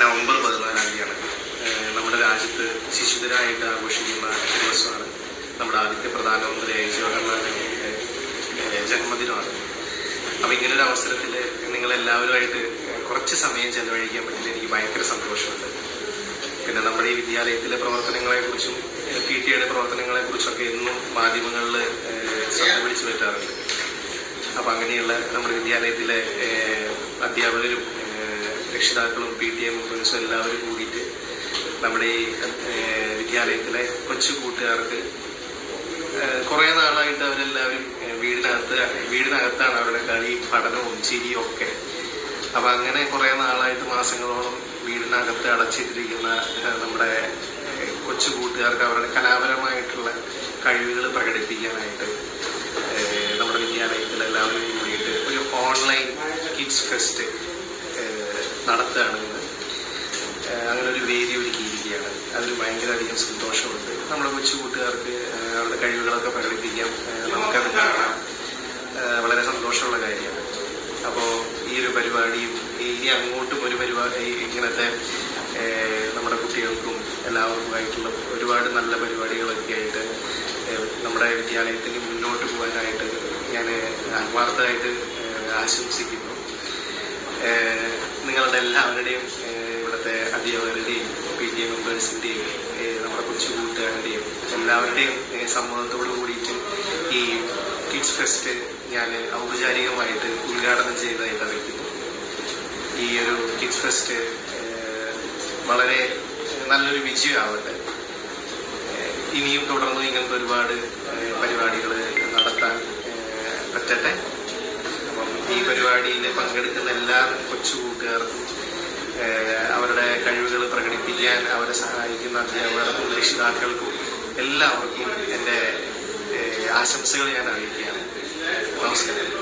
November പതിനാലാം തീയതിയാണ് ഏഹ് നമ്മുടെ രാജ്യത്ത് ശിശുദിനായിട്ട് ആഘോഷിക്കുന്ന ദിവസമാണ് നമ്മുടെ ആദ്യത്തെ പ്രധാനമന്ത്രിയായ ജവഹർലാൽ നെഹ്റുവിന്റെ ഏഹ് ജന്മദിനമാണ് അപ്പൊ ഇങ്ങനൊരു അവസരത്തിൽ നിങ്ങൾ എല്ലാവരുമായിട്ട് കുറച്ച് സമയം ചെലവഴിക്കാൻ പറ്റില്ല എനിക്ക് ഭയങ്കര സന്തോഷമുണ്ട് പിന്നെ നമ്മുടെ ഈ വിദ്യാലയത്തിലെ പ്രവർത്തനങ്ങളെ കുറിച്ചും പി ടി എയുടെ പ്രവർത്തനങ്ങളെ കുറിച്ചൊക്കെ എന്നും മാധ്യമങ്ങളിൽ ശ്രദ്ധ പിടിച്ചു പറ്റാറുണ്ട് അപ്പൊ അങ്ങനെയുള്ള നമ്മുടെ വിദ്യാലയത്തിലെ ഏഹ്, അധ്യാപകരും ഏഹ്, രക്ഷിതാക്കളും പി ടി എ മെമ്പേഴ്സും എല്ലാവരും കൂടിയിട്ട് നമ്മുടെ ഈ ഏഹ്, വിദ്യാലയത്തിലെ കൊച്ചു കൂട്ടുകാർക്ക് ഏഹ്, കുറേ നാളായിട്ട് അവരെല്ലാവരും ഏഹ്, വീടിനകത്ത് വീടിനകത്താണ് അവരുടെ കളിയും പഠനവും ചിരിയും ഒക്കെ അപ്പൊ അങ്ങനെ കുറെ നാളായിട്ട് മാസങ്ങളോളം വീടിനകത്ത് അടച്ചിട്ടിരിക്കുന്ന ഏഹ്, നമ്മുടെ ഏഹ്, കൊച്ചു കൂട്ടുകാർക്ക് അവരുടെ കലാപരമായിട്ടുള്ള കഴിവുകൾ പ്രകടിപ്പിക്കാനായിട്ട് ഏഹ്, നമ്മുടെ വിദ്യാലയത്തിൽ എല്ലാവരും കൂടിയിട്ട് ഒരു ഓൺലൈൻ കിഡ്സ് ഫെസ്റ്റ് നടത്തുകയാണ് ഇന്ന് ഏഹ്, അങ്ങനെ ഒരു വേദി ഒരുക്കിയിരിക്കുകയാണ് അതിൽ ഭയങ്കര അധികം സന്തോഷമുണ്ട് നമ്മുടെ കൊച്ചു കൂട്ടുകാർക്ക് ഏഹ്, അവരുടെ കഴിവുകളൊക്കെ പ്രകടിപ്പിക്കാം ഏഹ്, നമുക്കത് കാണാം ഏഹ്, വളരെ സന്തോഷമുള്ള കാര്യമാണ് അപ്പോൾ ഈ ഒരു പരിപാടിയും ഇനി അങ്ങോട്ടും ഒരു പരിപാടി ഇങ്ങനത്തെ ഏഹ്, നമ്മുടെ കുട്ടികൾക്കും എല്ലാവർക്കുമായിട്ടുള്ള ഒരുപാട് നല്ല പരിപാടികളൊക്കെ ആയിട്ട് ഏഹ്, നമ്മുടെ വിദ്യാലയത്തിന് മുന്നോട്ട് പോകാനായിട്ട് ഞാൻ ആത്മാർത്ഥമായിട്ട് ഏഹ്, ആശംസിക്കുന്നു ഏഹ്, നിങ്ങളുടെ എല്ലാവരുടെയും ഏഹ്, ഇവിടുത്തെ അധ്യാപകരുടെയും പി ടി എ മെമ്പേഴ്സിൻ്റെയും നമ്മുടെ കൊച്ചു കൂട്ടുകാരുടെയും എല്ലാവരുടെയും ഏഹ്, സമ്മതത്തോടു കൂടിയിട്ട് ഈ കിഡ്സ് ഫെസ്റ്റ് ഞാൻ ഔപചാരികമായിട്ട് ഉദ്ഘാടനം ചെയ്തതായിട്ട് അറിയിക്കുന്നു ഈ ഒരു കിഡ്സ് ഫെസ്റ്റ് ഏഹ്, വളരെ നല്ലൊരു വിജയമാവട്ടെ ഏഹ്, ഇനിയും തുടർന്ന് ഇങ്ങനത്തെ ഒരുപാട് പരിപാടികൾ നടത്താൻ ഏഹ്, പറ്റട്ടെ അപ്പം ഈ പരിപാടിയിൽ പങ്കെടുക്കുന്ന എല്ലാ കൊച്ചു കൂട്ടുകാർക്കും ഏഹ്, അവരുടെ കഴിവുകൾ പ്രകടിപ്പിക്കാൻ അവരെ സഹായിക്കുന്ന അധ്യാപകർക്കും രക്ഷിതാക്കൾക്കും എല്ലാവർക്കും എൻ്റെ ഏഹ്, ആശംസകൾ ഞാൻ അറിയിക്കുകയാണ് നമസ്കാരം